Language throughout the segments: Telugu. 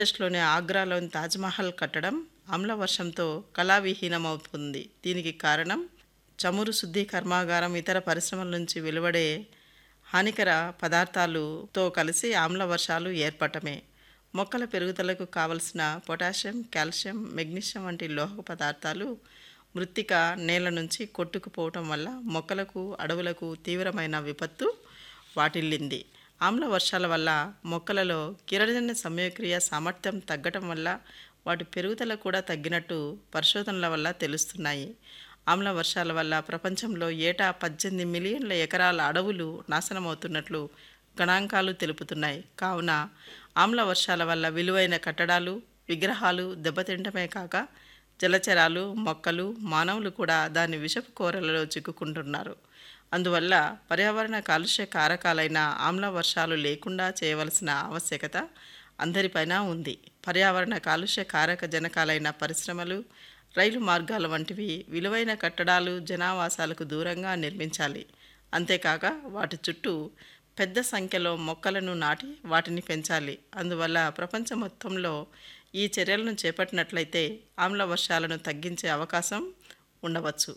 ప్రదేశ్లోని ఆగ్రాలోని తాజ్మహల్ కట్టడం ఆమ్ల వర్షంతో కళావిహీనమవుతుంది దీనికి కారణం చమురు శుద్ధి కర్మాగారం ఇతర పరిశ్రమల నుంచి వెలువడే హానికర పదార్థాలుతో కలిసి ఆమ్ల వర్షాలు ఏర్పడటమే మొక్కల పెరుగుదలకు కావలసిన పొటాషియం కాల్షియం మెగ్నీషియం వంటి లోహ పదార్థాలు మృత్తిక నేల నుంచి కొట్టుకుపోవటం వల్ల మొక్కలకు అడవులకు తీవ్రమైన విపత్తు వాటిల్లింది ఆమ్ల వర్షాల వల్ల మొక్కలలో కిరణజన్య సమయక్రియ సామర్థ్యం తగ్గటం వల్ల వాటి పెరుగుదల కూడా తగ్గినట్టు పరిశోధనల వల్ల తెలుస్తున్నాయి ఆమ్ల వర్షాల వల్ల ప్రపంచంలో ఏటా పద్దెనిమిది మిలియన్ల ఎకరాల అడవులు నాశనమవుతున్నట్లు గణాంకాలు తెలుపుతున్నాయి కావున ఆమ్ల వర్షాల వల్ల విలువైన కట్టడాలు విగ్రహాలు దెబ్బతింటమే కాక జలచరాలు మొక్కలు మానవులు కూడా దాని విషపు కోరలలో చిక్కుకుంటున్నారు అందువల్ల పర్యావరణ కాలుష్య కారకాలైన ఆమ్ల వర్షాలు లేకుండా చేయవలసిన ఆవశ్యకత అందరిపైన ఉంది పర్యావరణ కాలుష్య కారక జనకాలైన పరిశ్రమలు రైలు మార్గాల వంటివి విలువైన కట్టడాలు జనావాసాలకు దూరంగా నిర్మించాలి అంతేకాక వాటి చుట్టూ పెద్ద సంఖ్యలో మొక్కలను నాటి వాటిని పెంచాలి అందువల్ల ప్రపంచం మొత్తంలో ఈ చర్యలను చేపట్టినట్లయితే ఆమ్ల వర్షాలను తగ్గించే అవకాశం ఉండవచ్చు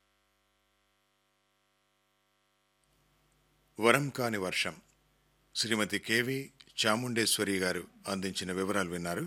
వరం కాని వర్షం శ్రీమతి కేవి చాముండేశ్వరి గారు అందించిన వివరాలు విన్నారు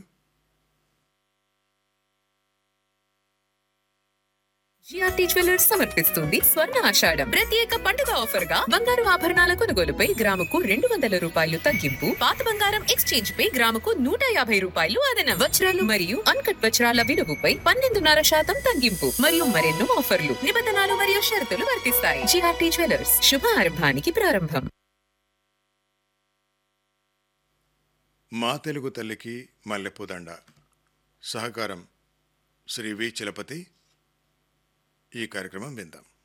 జిఆర్టీ జ్యువెలర్స్ సమర్పిస్తుంది స్వర్ణ ఆషాఢం ప్రత్యేక పండుగ ఆఫర్ గా బంగారు ఆభరణాల కొనుగోలుపై గ్రాముకు రెండు వందల రూపాయలు తగ్గింపు పాత బంగారం ఎక్స్చేంజ్ పై గ్రాముకు నూట యాభై రూపాయలు అదన వజ్రాలు మరియు అన్కట్ వజ్రాల విలువపై పన్నెండున్నర శాతం తగ్గింపు మరియు మరెన్నో ఆఫర్లు నిబంధనలు మరియు షరతులు వర్తిస్తాయి జిఆర్టీ జ్యువెలర్స్ శుభ ఆరంభానికి ప్రారంభం మా తెలుగు తల్లికి మల్లెపూదండ సహకారం శ్రీ వి చలపతి ఈ కార్యక్రమం విందాం